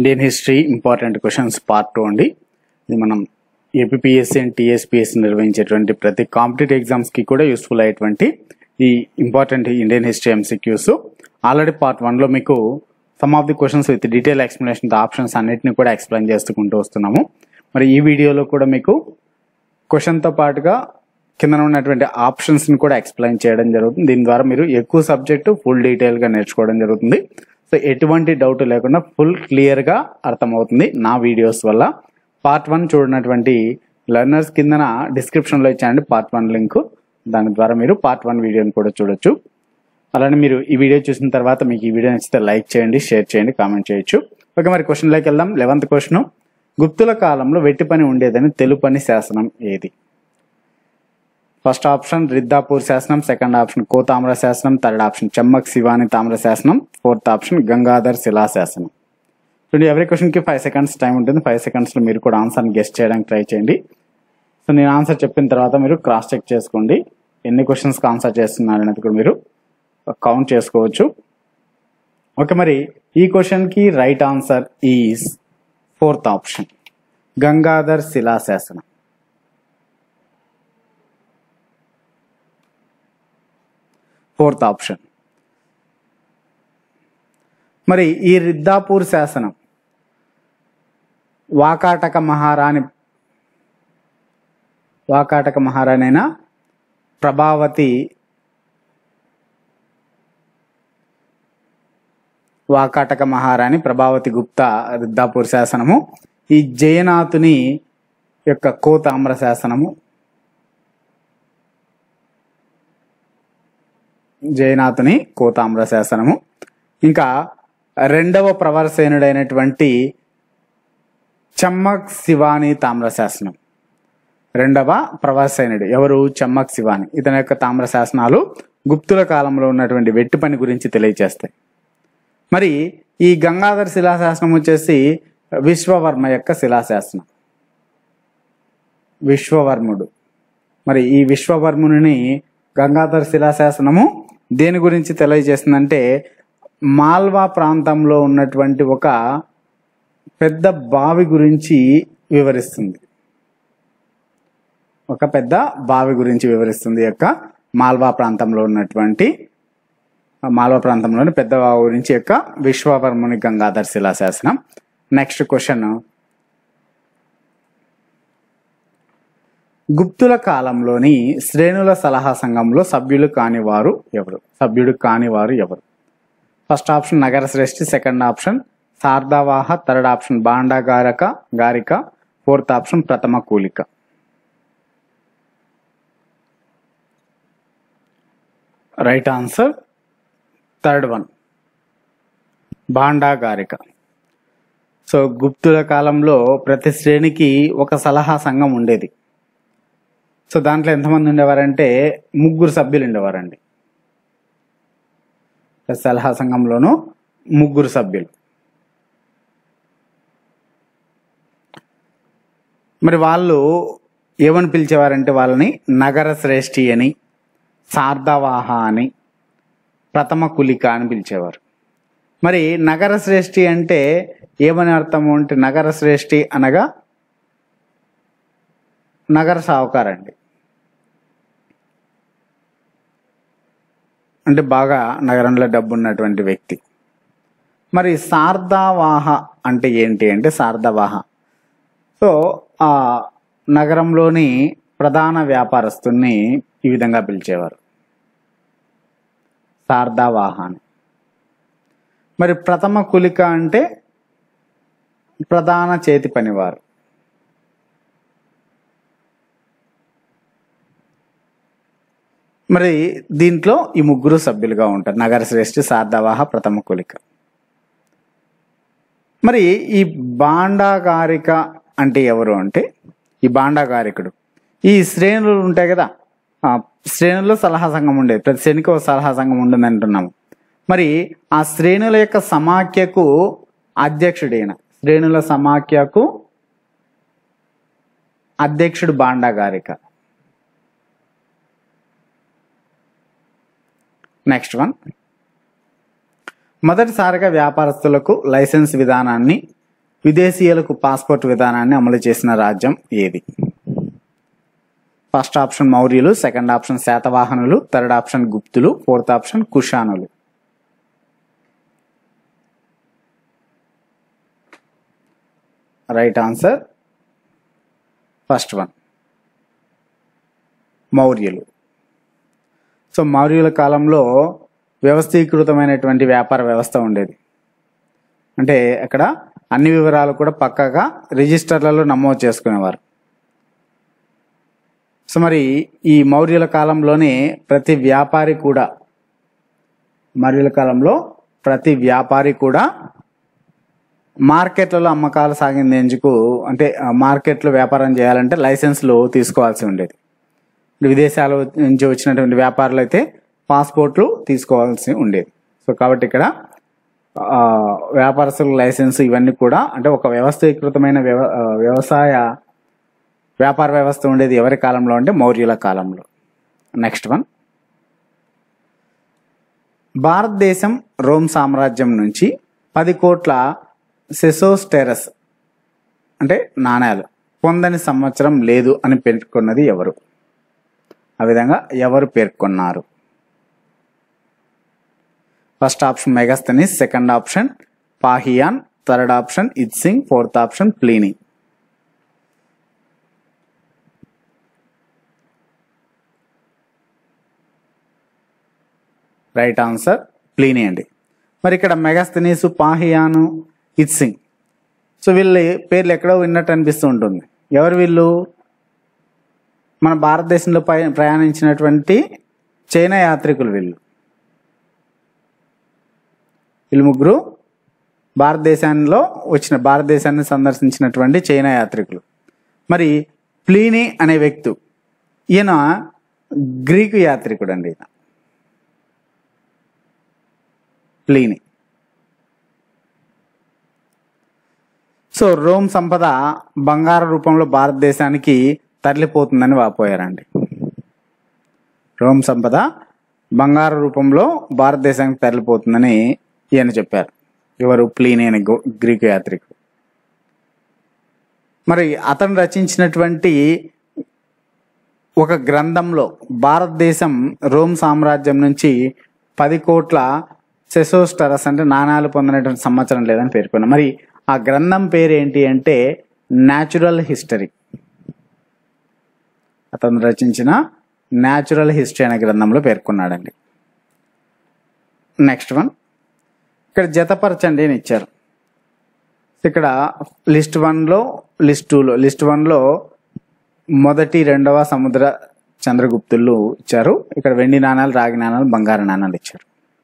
Indian history important questions part two అండి ఇది మనం ఏపీఎస్సీ అండ్ టీఎస్పీఎస్సీ నిర్వహించేటువంటి ప్రతి కాంపిటేటివ్ ఎగ్జామ్స్కి కూడా యూస్ఫుల్ అయ్యేటువంటి ఈ important Indian history MCQs already part వన్లో మీకు some of the questions with detail explanation options అన్నిటిని కూడా ఎక్స్ప్లెయిన్ చేస్తుకుంటూ వస్తున్నాము మరి ఈ వీడియోలో కూడా మీకు క్వశ్చన్తో పాటుగా కింద ఉన్నటువంటి ఆప్షన్స్ని కూడా ఎక్స్ప్లెయిన్ చేయడం జరుగుతుంది దీని ద్వారా మీరు ఎక్కువ సబ్జెక్టు ఫుల్ డీటెయిల్గా నేర్చుకోవడం జరుగుతుంది సో ఎటువంటి డౌట్ లేకుండా ఫుల్ క్లియర్గా అర్థమవుతుంది నా వీడియోస్ వల్ల పార్ట్ వన్ చూడనటువంటి లెర్నర్స్ కిందన డిస్క్రిప్షన్లో ఇచ్చానండి పార్ట్ వన్ లింక్ దాని ద్వారా మీరు పార్ట్ వన్ వీడియోని కూడా చూడొచ్చు అలానే మీరు ఈ వీడియో చూసిన తర్వాత మీకు ఈ వీడియో నచ్చితే లైక్ చేయండి షేర్ చేయండి కామెంట్ చేయొచ్చు ఓకే మరి క్వశ్చన్లోకి వెళ్దాం లెవెంత్ క్వశ్చన్ గుప్తుల కాలంలో వెట్టి పని ఉండేదని తెలుపని శాసనం ఏది ఫస్ట్ ఆప్షన్ రిద్దాపూర్ శాసనం సెకండ్ ఆప్షన్ కోతామ్ర శాసనం థర్డ్ ఆప్షన్ చెమ్మక్ శివాని తామ్ర శాసనం ఫోర్త్ ఆప్షన్ గంగాధర్ శిలా శాసనం చూడండి ఎవరి క్వశ్చన్కి ఫైవ్ సెకండ్స్ టైం ఉంటుంది ఫైవ్ సెకండ్స్లో మీరు కూడా ఆన్సర్ని గెస్ట్ చేయడానికి ట్రై చేయండి సో నేను ఆన్సర్ చెప్పిన తర్వాత మీరు క్రాస్ చెక్ చేసుకోండి ఎన్ని క్వశ్చన్స్కి ఆన్సర్ చేస్తున్నారు అనేది కూడా మీరు కౌంట్ చేసుకోవచ్చు ఓకే మరి ఈ క్వశ్చన్కి right answer is fourth option Gangadhar శిలా శాసనం ఫోర్త్ ఆప్షన్ మరి ఈ రిద్దాపూర్ శాసనం వాకాటక మహారాణి వాకాటక మహారాణి అయిన ప్రభావతి వాకాటక మహారాణి ప్రభావతి గుప్తా రిద్దాపూర్ శాసనము ఈ జయనాథుని యొక్క కోతామ్ర శాసనము జయనాథుని కోతామ్ర శాసనము ఇంకా రెండవ ప్రవరసేనుడైనటువంటి చమ్మక్ శివాని తామ్ర శాసనం రెండవ ప్రవరసేనుడు ఎవరు చమ్మక్ శివాని ఇతని యొక్క తామ్ర శాసనాలు గుప్తుల కాలంలో ఉన్నటువంటి వెట్టి పని గురించి తెలియజేస్తాయి మరి ఈ గంగాధర శిలాశాసనం వచ్చేసి విశ్వవర్మ యొక్క శిలాశాసనం విశ్వవర్ముడు మరి ఈ విశ్వవర్ముని గంగాధర శిలాశాసనము దేని గురించి తెలియజేస్తుందంటే మాల్వా ప్రాంతంలో ఉన్నటువంటి ఒక పెద్ద బావి గురించి వివరిస్తుంది ఒక పెద్ద బావి గురించి వివరిస్తుంది ఈ యొక్క మాల్వా ప్రాంతంలో ఉన్నటువంటి మాల్వా ప్రాంతంలోని పెద్ద బావి గురించి యొక్క విశ్వవర్ముని గంగాధర్ శిలాశాసనం నెక్స్ట్ క్వశ్చన్ గుప్తుల కాలంలోని శ్రేణుల సలహా సంఘంలో సభ్యులు కాని వారు ఎవరు సభ్యుడు కాని వారు ఎవరు ఫస్ట్ ఆప్షన్ నగర శ్రేష్ఠి సెకండ్ ఆప్షన్ శారదావాహ థర్డ్ ఆప్షన్ బాండాగారక గారిక ఫోర్త్ ఆప్షన్ ప్రథమ కూలిక రైట్ ఆన్సర్ థర్డ్ వన్ బాండాగారిక సో గుప్తుల కాలంలో ప్రతి శ్రేణికి ఒక సలహా సంఘం ఉండేది సో దాంట్లో ఎంతమంది ఉండేవారంటే ముగ్గురు సభ్యులు ఉండేవారండి సలహా సంఘంలోనూ ముగ్గురు సభ్యులు మరి వాళ్ళు ఏమని పిలిచేవారంటే వాళ్ళని నగర శ్రేష్ఠి అని శారదావాహ అని ప్రథమ కులిక అని పిలిచేవారు మరి నగర శ్రేష్ఠి అంటే ఏమని అర్థము అంటే నగర శ్రేష్ఠి అనగా నగర సావుకారండి అంటే బాగా నగరంలో డబ్బు ఉన్నటువంటి వ్యక్తి మరి శారదావాహ అంటే ఏంటి అంటే శారదావాహ సో ఆ నగరంలోని ప్రధాన వ్యాపారస్తుల్ని ఈ విధంగా పిలిచేవారు శారదావాహ అని మరి ప్రథమ కులిక అంటే ప్రధాన చేతి పనివారు మరి దీంట్లో ఈ ముగ్గురు సభ్యులుగా ఉంటారు నగర శ్రేష్ఠి శారదావాహ ప్రథమ కులిక మరి ఈ బాండాగారిక అంటే ఎవరు అంటే ఈ బాండాగారికుడు ఈ శ్రేణులు ఉంటాయి కదా ఆ శ్రేణుల్లో సలహా సంఘం ఉండేది ప్రతి శ్రేణికి ఒక సలహా సంఘం ఉంటుంది అంటున్నాము మరి ఆ శ్రేణుల యొక్క సమాఖ్యకు అధ్యక్షుడైన శ్రేణుల సమాఖ్యకు అధ్యక్షుడు బాండాగారిక నెక్స్ట్ వన్ మొదటిసారిగా వ్యాపారస్తులకు లైసెన్స్ విధానాన్ని విదేశీయులకు పాస్పోర్ట్ విధానాన్ని అమలు చేసిన రాజ్యం ఏది ఫస్ట్ ఆప్షన్ మౌర్యులు సెకండ్ ఆప్షన్ శాతవాహనులు థర్డ్ ఆప్షన్ గుప్తులు ఫోర్త్ ఆప్షన్ కుషానులు రైట్ ఆన్సర్ ఫస్ట్ వన్ మౌర్యులు సో మౌర్యుల కాలంలో వ్యవస్థీకృతమైనటువంటి వ్యాపార వ్యవస్థ ఉండేది అంటే అక్కడ అన్ని వివరాలు కూడా పక్కగా రిజిస్టర్లలో నమోదు చేసుకునేవారు సో మరి ఈ మౌర్యుల కాలంలోనే ప్రతి వ్యాపారి కూడా మౌర్యుల కాలంలో ప్రతి వ్యాపారి కూడా మార్కెట్లలో అమ్మకాలు సాగించేందుకు అంటే ఆ, మార్కెట్లో వ్యాపారం చేయాలంటే లైసెన్స్లు తీసుకోవాల్సి ఉండేది విదేశాల నుంచి వచ్చినటువంటి వ్యాపారులు అయితే పాస్పోర్ట్లు తీసుకోవాల్సి ఉండేది సో కాబట్టి ఇక్కడ ఆ, వ్యాపారస్తుల లైసెన్స్ ఇవన్నీ కూడా అంటే ఒక వ్యవస్థీకృతమైన వ్యవ ఆ, వ్యవసాయ వ్యాపార వ్యవస్థ ఉండేది ఎవరి కాలంలో అంటే మౌర్యుల కాలంలో నెక్స్ట్ వన్ భారతదేశం రోమ్ సామ్రాజ్యం నుంచి పది కోట్ల సెసోస్టెరస్ అంటే నాణ్యాలు పొందని సంవత్సరం లేదు అని పేర్కొన్నది ఎవరు ఆ విధంగా ఎవరు పేర్కొన్నారు first option Megasthenes second option Fahien third option Itsing fourth option Pliny right answer Pliny అండి మరి ఇక్కడ మెగాస్తనీసు పాహియాను ఇత్సింగ్ సో వీళ్ళ పేర్లు ఎక్కడో విన్నట్టు అనిపిస్తూ ఉంటుంది ఎవరు వీళ్ళు మన భారతదేశంలో పై ప్రయాణించినటువంటి చైనా యాత్రికులు వీళ్ళు వీళ్ళు ముగ్గురు భారతదేశంలో వచ్చిన భారతదేశాన్ని సందర్శించినటువంటి చైనా యాత్రికులు మరి ప్లీనీ అనే వ్యక్తి ఈయన గ్రీకు యాత్రికుడు అండి ఈయన ప్లీని సో రోమ్ సంపద బంగారు రూపంలో భారతదేశానికి తరలిపోతుందని వాపోయారండి రోమ్ సంపద బంగారు రూపంలో భారతదేశానికి తరలిపోతుందని ఈయన చెప్పారు ఎవరు ప్లీని అనే గో- గ్రీకు యాత్రికుడు మరి అతను రచించినటువంటి ఒక గ్రంథంలో భారతదేశం రోమ్ సామ్రాజ్యం నుంచి పది కోట్ల సెసోస్టరస్ అంటే నాణాలు పొందినటువంటి సంవత్సరం లేదని పేర్కొన్నారు మరి ఆ గ్రంథం పేరు ఏంటి అంటే న్యాచురల్ హిస్టరీ అతను రచించిన న్యాచురల్ హిస్టరీ అనే గ్రంథంలో పేర్కొన్నాడండి నెక్స్ట్ వన్ ఇక్కడ జతపరచండి అని ఇచ్చారు ఇక్కడ లిస్ట్ వన్లో లిస్ట్ టూలో లిస్ట్ వన్లో మొదటి రెండవ సముద్ర చంద్రగుప్తులు ఇచ్చారు ఇక్కడ వెండి నాణాలు రాగి నాణాలు బంగారు నాణాలు ఇచ్చారు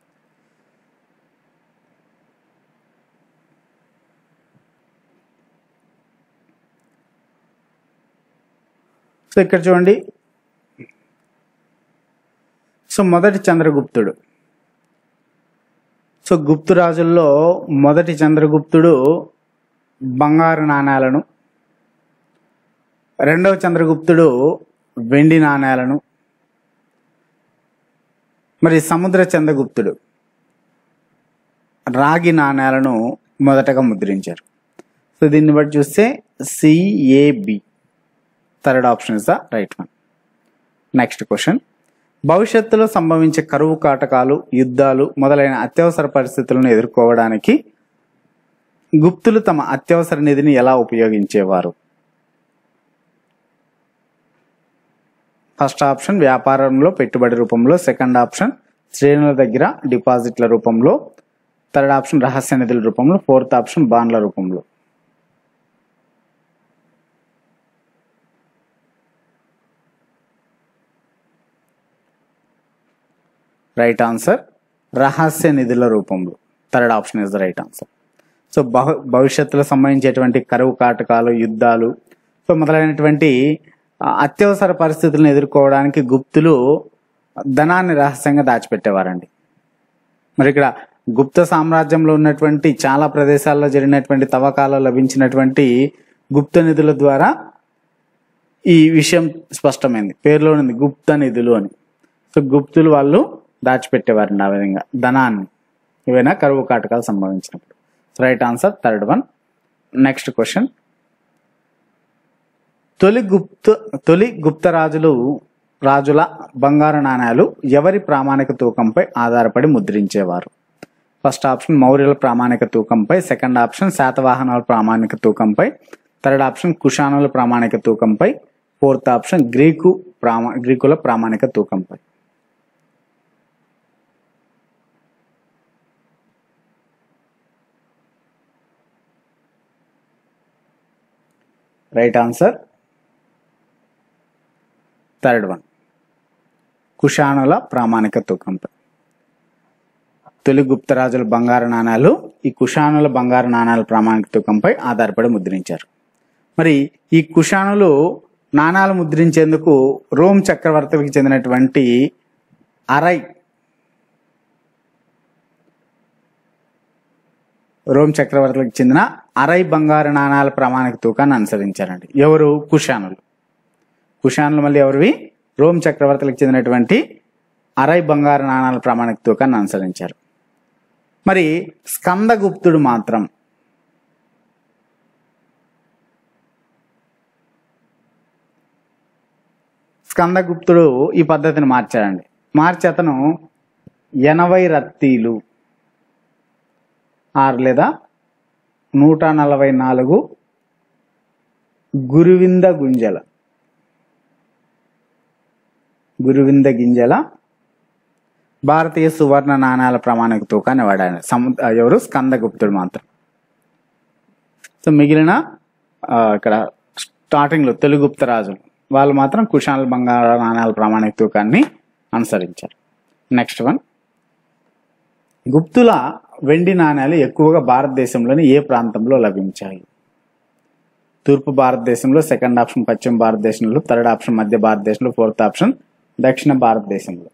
సో ఇక్కడ చూడండి సో మొదటి చంద్రగుప్తుడు సో గుప్తు రాజుల్లో మొదటి చంద్రగుప్తుడు బంగారు నాణాలను రెండవ చంద్రగుప్తుడు వెండి నాణేలను మరి సముద్ర చంద్రగుప్తుడు రాగి నాణేలను మొదటగా ముద్రించారు సో దీన్ని బట్టి చూస్తే CAB third option is the right one next question భవిష్యత్తులో సంభవించే కరువు కాటకాలు యుద్ధాలు మొదలైన అత్యవసర పరిస్థితులను ఎదుర్కోవడానికి గుప్తులు తమ అత్యవసర నిధిని ఎలా ఉపయోగించేవారు ఫస్ట్ ఆప్షన్ వ్యాపారంలో పెట్టుబడి రూపంలో సెకండ్ ఆప్షన్ శ్రేణుల దగ్గర డిపాజిట్ల రూపంలో థర్డ్ ఆప్షన్ రహస్య నిధుల రూపంలో ఫోర్త్ ఆప్షన్ బాండ్ల రూపంలో రైట్ ఆన్సర్ రహస్య నిధుల రూపంలో third option is the right answer so బహ భవిష్యత్తులో సంబంధించేటువంటి కరువు కాటకాలు యుద్ధాలు సో మొదలైనటువంటి ఆ, అత్యవసర పరిస్థితులను ఎదుర్కోవడానికి గుప్తులు ధనాన్ని రహస్యంగా దాచిపెట్టేవారండి మరి ఇక్కడ గుప్త సామ్రాజ్యంలో ఉన్నటువంటి చాలా ప్రదేశాల్లో జరిగినటువంటి తవ్వకాల్లో లభించినటువంటి గుప్త నిధుల ద్వారా ఈ విషయం స్పష్టమైంది పేరులో ఉంది గుప్త నిధులు అని సో గుప్తులు వాళ్ళు దాచిపెట్టేవారండి ఆ విధంగా ధనాన్ని ఏవైనా కరువు కాటకాలు సంభవించినప్పుడు right answer third one next question తొలి గుప్త తొలి గుప్త రాజులు రాజుల బంగారు నాణ్యాలు ఎవరి ప్రామాణిక తూకంపై ఆధారపడి ముద్రించేవారు ఫస్ట్ ఆప్షన్ మౌర్యుల ప్రామాణిక తూకంపై సెకండ్ ఆప్షన్ శాతవాహనాల ప్రామాణిక తూకంపై థర్డ్ ఆప్షన్ కుషానుల ప్రామాణిక తూకంపై ఫోర్త్ ఆప్షన్ గ్రీకు ప్రామా గ్రీకుల ప్రామాణిక తూకంపై రైట్ ఆన్సర్ థర్డ్ వన్ కుషానుల ప్రామాణిక తూకంపై తొలి గుప్తరాజుల బంగారు నాణాలు ఈ కుషానుల బంగారు నాణాల ప్రామాణిక తూకంపై ఆధారపడి ముద్రించారు మరి ఈ కుషానులు నాణాలు ముద్రించేందుకు రోమ్ చక్రవర్తులకు చెందినటువంటి అరై రోమ్ చక్రవర్తులకు చెందిన అరై బంగారు నాణాల ప్రామాణిక తూకాన్ని అనుసరించారండి ఎవరు కుషానులు కుషానులు మళ్ళీ ఎవరివి రోమ్ చక్రవర్తులకు చెందినటువంటి అరై బంగారు నాణాల ప్రామాణిక తూకాన్ని అనుసరించారు మరి స్కందగుప్తుడు మాత్రం స్కందగుప్తుడు ఈ పద్ధతిని మార్చాడండి మార్చి అతను ఎనభై రత్తీలు ఆరు లేదా నూట నలభై నాలుగు గురువింద గుంజల గురువింద గింజల భారతీయ సువర్ణ నాణాల ప్రామాణిక తూకాన్ని వాడాడు సము ఎవరు స్కందగుప్తుడు మాత్రం సో మిగిలిన ఆ, ఇక్కడ స్టార్టింగ్ లో తెలుగు గుప్త రాజులు వాళ్ళు మాత్రం కుషాల బంగారు నాణాల ప్రామాణిక తూకాన్ని అనుసరించారు నెక్స్ట్ వన్ గుప్తుల వెండి నాణ్యాలు ఎక్కువగా భారతదేశంలోని ఏ ప్రాంతంలో లభించాయి తూర్పు భారతదేశంలో సెకండ్ ఆప్షన్ పశ్చిమ భారతదేశంలో థర్డ్ ఆప్షన్ మధ్య భారతదేశంలో ఫోర్త్ ఆప్షన్ దక్షిణ భారతదేశంలో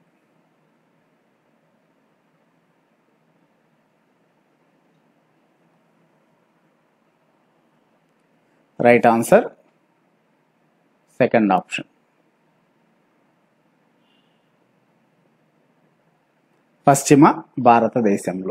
రైట్ ఆన్సర్ సెకండ్ ఆప్షన్ పశ్చిమ భారతదేశంలో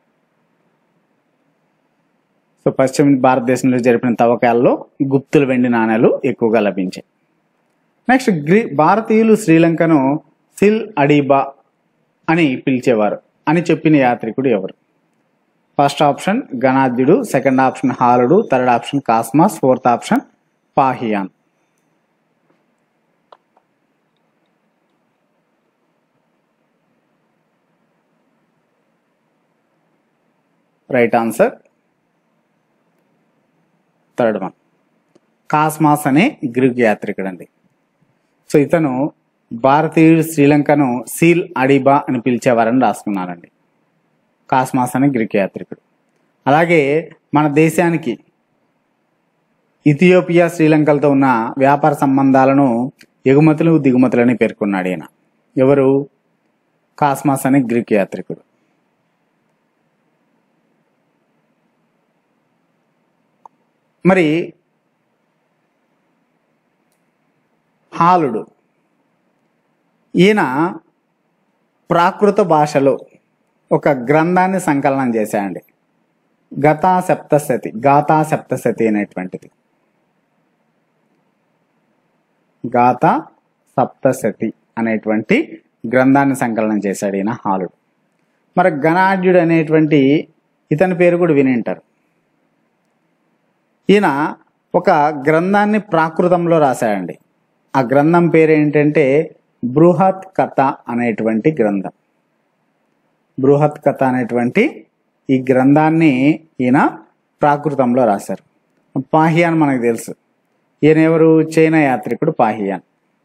సో పశ్చిమ భారతదేశంలో జరిపిన తవ్వకాల్లో గుప్తుల వెండి నాణ్యాలు ఎక్కువగా లభించాయి నెక్స్ట్ గ్రీ భారతీయులు శ్రీలంకను సిల్ అడీబా అని పిలిచేవారు అని చెప్పిన యాత్రికుడు ఎవరు ఫస్ట్ ఆప్షన్ గణాద్యుడు సెకండ్ ఆప్షన్ హాలుడు third option Cosmas fourth option Fahien right answer third one Cosmas అనే గ్రీక్ యాత్రికుడు అండి సో ఇతను భారతీయుడు శ్రీలంకను సీల్ అడిబా అని పిలిచేవారని రాసుకున్నారండి కాస్మాస్ అనే గ్రీక్ యాత్రికుడు అలాగే మన దేశానికి ఇథియోపియా శ్రీలంకలతో ఉన్న వ్యాపార సంబంధాలను ఎగుమతులు దిగుమతులని పేర్కొన్నాడు ఈయన ఎవరు కాస్మాస్ అనే గ్రీక్ యాత్రికుడు మరి హాలుడు ఈయన ప్రాకృత భాషలో ఒక గ్రంథాన్ని సంకలనం చేశాడండి గతా సప్తశతి గాథా సప్తశతి అనేటువంటిది గాథా సప్తశతి అనేటువంటి గ్రంథాన్ని సంకలనం చేశాడు ఈయన హాలుడు మరి గణాఢ్యుడు అనేటువంటి ఇతని పేరు కూడా వినింటారు ఈయన ఒక గ్రంథాన్ని ప్రాకృతంలో రాశాడండి ఆ గ్రంథం పేరు ఏంటంటే బృహత్ కథ అనేటువంటి గ్రంథం బృహత్ కథ అనేటువంటి ఈ గ్రంథాన్ని ఈయన ప్రాకృతంలో రాశారు పాహియాన్ మనకు తెలుసు ఈయన ఎవరు చైనా యాత్రికుడు పాహియాన్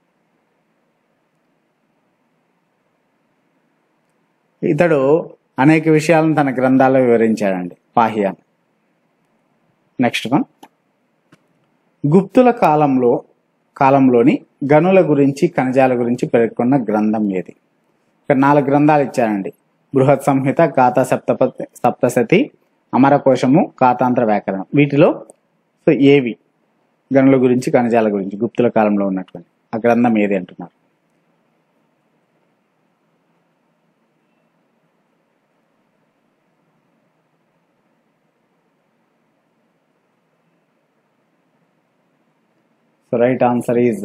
ఇతడు అనేక విషయాలను తన గ్రంథాల్లో వివరించాడండి పాహియాన్ నెక్స్ట్ వన్ గుప్తుల కాలంలో కాలంలోని గనుల గురించి ఖనిజాల గురించి పేర్కొన్న గ్రంథం ఏది ఇక్కడ నాలుగు గ్రంథాలు ఇచ్చారండి బృహత్ సంహిత గాథా సప్తపతి సప్తశతి అమరకోశము కాతాంత్ర వ్యాకరణం వీటిలో సో ఏవి గనుల గురించి ఖనిజాల గురించి గుప్తుల కాలంలో ఉన్నటువంటి ఆ గ్రంథం ఏది అంటున్నారు సో రైట్ ఆన్సర్ ఈజ్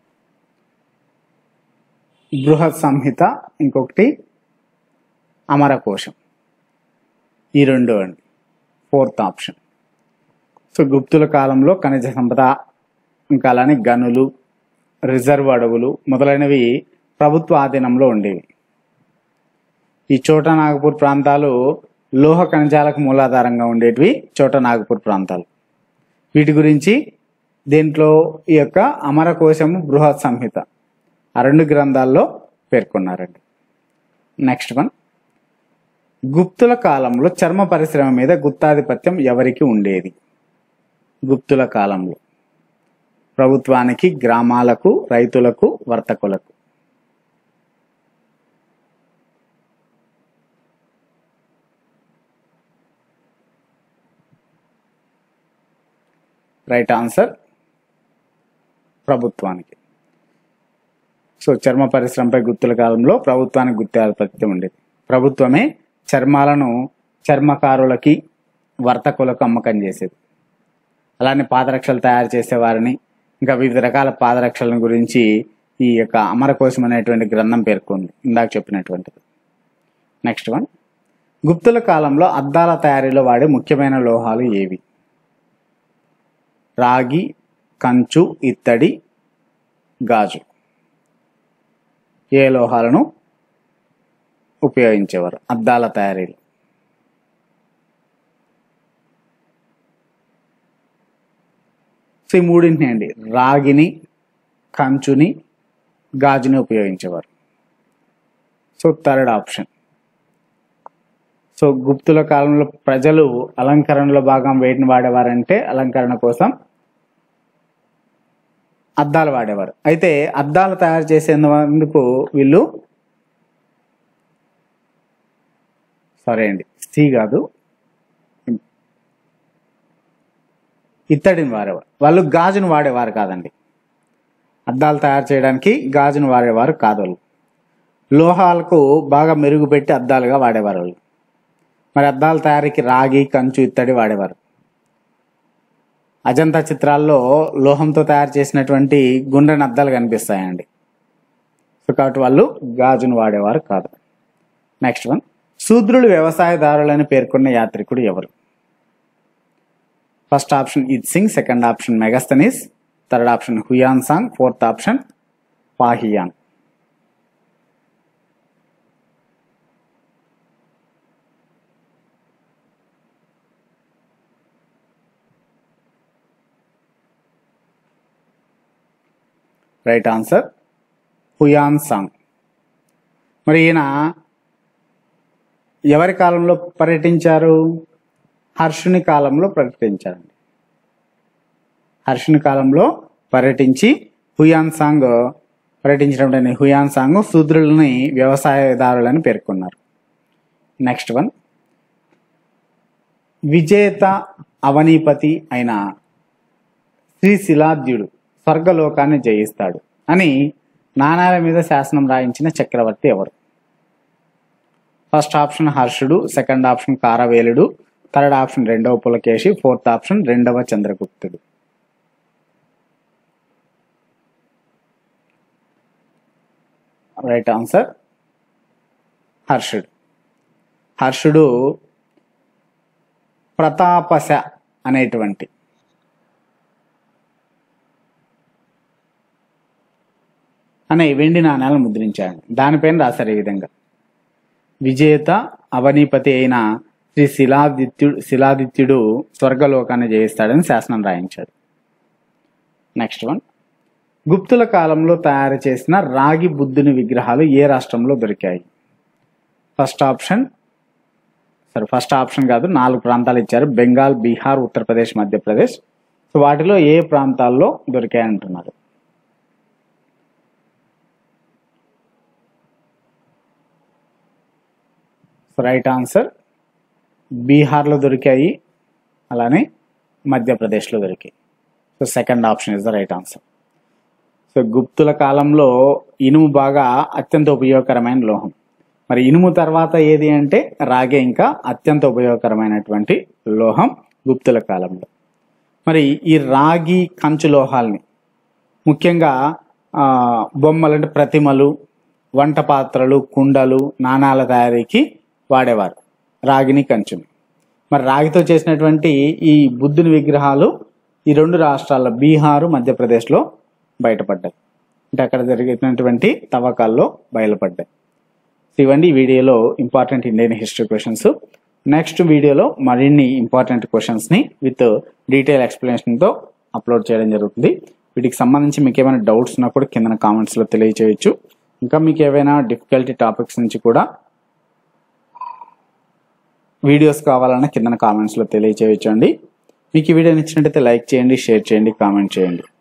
బృహత్ సంహిత ఇంకొకటి అమరకోశం ఈ రెండు అండి ఫోర్త్ ఆప్షన్ సో గుప్తుల కాలంలో ఖనిజ సంపద ఇంకా అలానే గనులు రిజర్వ్ అడవులు మొదలైనవి ప్రభుత్వ ఆధీనంలో ఉండేవి ఈ చోటా నాగపూర్ ప్రాంతాలు లోహ ఖనిజాలకు మూలాధారంగా ఉండేటివి చోటా నాగపూర్ ప్రాంతాలు వీటి గురించి దీంట్లో ఈ యొక్క అమరకోశము బృహత్ సంహిత ఆ రెండు గ్రంథాల్లో పేర్కొన్నారండి నెక్స్ట్ వన్ గుప్తుల కాలంలో చర్మ పరిశ్రమ మీద గుత్తాధిపత్యం ఎవరికి ఉండేది గుప్తుల కాలంలో ప్రభుత్వానికి గ్రామాలకు రైతులకు వర్తకులకు రైట్ ఆన్సర్ ప్రభుత్వానికి సో చర్మ పరిశ్రమపై గుర్తుల కాలంలో ప్రభుత్వానికి గుత్తాధిపత్యం ఉండేది ప్రభుత్వమే చర్మాలను చర్మకారులకి వర్తకులకు అమ్మకం చేసేది అలానే పాదరక్షలు తయారు చేసే వారిని ఇంకా వివిధ రకాల పాదరక్షల గురించి ఈ యొక్క అమరకోశం అనేటువంటి గ్రంథం పేర్కొంది ఇందాక చెప్పినటువంటిది నెక్స్ట్ వన్ గుప్తుల కాలంలో అద్దాల తయారీలో వాడే ముఖ్యమైన లోహాలు ఏవి రాగి కంచు ఇత్తడి గాజు ఏ లోహాలను ఉపయోగించేవారు అద్దాల తయారీలో సో ఈ మూడింటిని అండి రాగిని కంచుని గాజుని ఉపయోగించేవారు సో థర్డ్ ఆప్షన్ సో గుప్తుల కాలంలో ప్రజలు అలంకరణలో భాగం వేటిని వాడేవారంటే అలంకరణ కోసం అద్దాలు వాడేవారు అయితే అద్దాలు తయారు చేసేందుకు వీళ్ళు సరే అండి సి కాదు ఇత్తడిని వాడేవారు వాళ్ళు గాజును వాడేవారు కాదండి అద్దాలు తయారు చేయడానికి గాజును వాడేవారు కాదు వాళ్ళు లోహాలకు బాగా మెరుగు పెట్టి అద్దాలుగా వాడేవారు వాళ్ళు మరి అద్దాల తయారీకి రాగి కంచు ఇత్తడి వాడేవారు అజంతా చిత్రాల్లో లోహంతో తయారు చేసినటువంటి గుండ్రని అద్దాలు కనిపిస్తాయండి సో కాబట్టి వాళ్ళు గాజును వాడేవారు కాదు నెక్స్ట్ వన్ శూద్రులు వ్యవసాయదారులని పేర్కొన్న యాత్రికుడు ఎవరు ఫస్ట్ ఆప్షన్ ఇద్ సింగ్ second option Megasthenes third option Hiuen Tsang fourth option Fahien right answer Hiuen Tsang మరి ఈయన ఎవరి కాలంలో పర్యటించారు హర్షుని కాలంలో పర్యటించారండి హర్షుని కాలంలో పర్యటించి హుయాన్ సాంగ్ పర్యటించినటువంటి హుయాన్ సాంగ్ శూద్రులని వ్యవసాయదారులని పేర్కొన్నారు నెక్స్ట్ వన్ విజేత అవనీపతి అయిన శ్రీశిలాద్యుడు స్వర్గలోకాన్ని జయిస్తాడు అని నాణాల మీద శాసనం రాయించిన చక్రవర్తి ఎవరు ఫస్ట్ ఆప్షన్ హర్షుడు సెకండ్ ఆప్షన్ కారవేలుడు థర్డ్ ఆప్షన్ రెండవ పులకేశి ఫోర్త్ ఆప్షన్ రెండవ చంద్రగుప్తుడు రైట్ ఆన్సర్ హర్షుడు హర్షుడు ప్రతాపశ అనేటువంటి అనే వెండి నాణ్యాలను ముద్రించాడు దానిపైన రాశారు ఈ విధంగా విజేత అవనీపతి అయిన శ్రీ శిలాదిత్యుడు శిలాదిత్యుడు స్వర్గలోకాన్ని జయిస్తాడని శాసనం రాయించాడు నెక్స్ట్ వన్ గుప్తుల కాలంలో తయారు చేసిన రాగి బుద్ధుని విగ్రహాలు ఏ రాష్ట్రంలో దొరికాయి ఫస్ట్ ఆప్షన్ సరే ఫస్ట్ ఆప్షన్ కాదు నాలుగు ప్రాంతాలు ఇచ్చారు బెంగాల్ బీహార్ ఉత్తరప్రదేశ్ మధ్యప్రదేశ్ సో వాటిలో ఏ ప్రాంతాల్లో దొరికాయి అంటున్నారు సో రైట్ ఆన్సర్ బీహార్లో దొరికాయి అలానే మధ్యప్రదేశ్లో దొరికాయి so second option is the right answer so గుప్తుల కాలంలో ఇనుము బాగా అత్యంత ఉపయోగకరమైన లోహం మరి ఇనుము తర్వాత ఏది అంటే రాగే ఇంకా అత్యంత ఉపయోగకరమైనటువంటి లోహం గుప్తుల కాలంలో మరి ఈ రాగి కంచు లోహాల్ని ముఖ్యంగా ఆ, బొమ్మలు అంటే ప్రతిమలు వంట పాత్రలు కుండలు నాణాల తయారీకి వాడేవారు రాగిని కంచుని మరి రాగితో చేసినటువంటి ఈ బుద్ధుని విగ్రహాలు ఈ రెండు రాష్ట్రాల్లో బీహారు మధ్యప్రదేశ్లో బయటపడ్డాయి అంటే అక్కడ జరిగినటువంటి తవ్వకాల్లో బయలుపడ్డాయి సో ఇవన్నీ ఈ వీడియోలో important Indian history questions next వీడియోలో మరిన్ని ఇంపార్టెంట్ క్వశ్చన్స్ని విత్ డీటెయిల్ ఎక్స్ప్లెనేషన్తో అప్లోడ్ చేయడం జరుగుతుంది వీటికి సంబంధించి మీకు ఏమైనా డౌట్స్ ఉన్నా కూడా కింద కామెంట్స్లో తెలియచేయచ్చు ఇంకా మీకు ఏవైనా డిఫికల్టీ టాపిక్స్ నుంచి కూడా వీడియోస్ కావాలన్నా కింద కామెంట్స్లో తెలియచేయచ్చు అండి మీకు ఈ వీడియో నచ్చినట్టయితే లైక్ చేయండి షేర్ చేయండి కామెంట్ చేయండి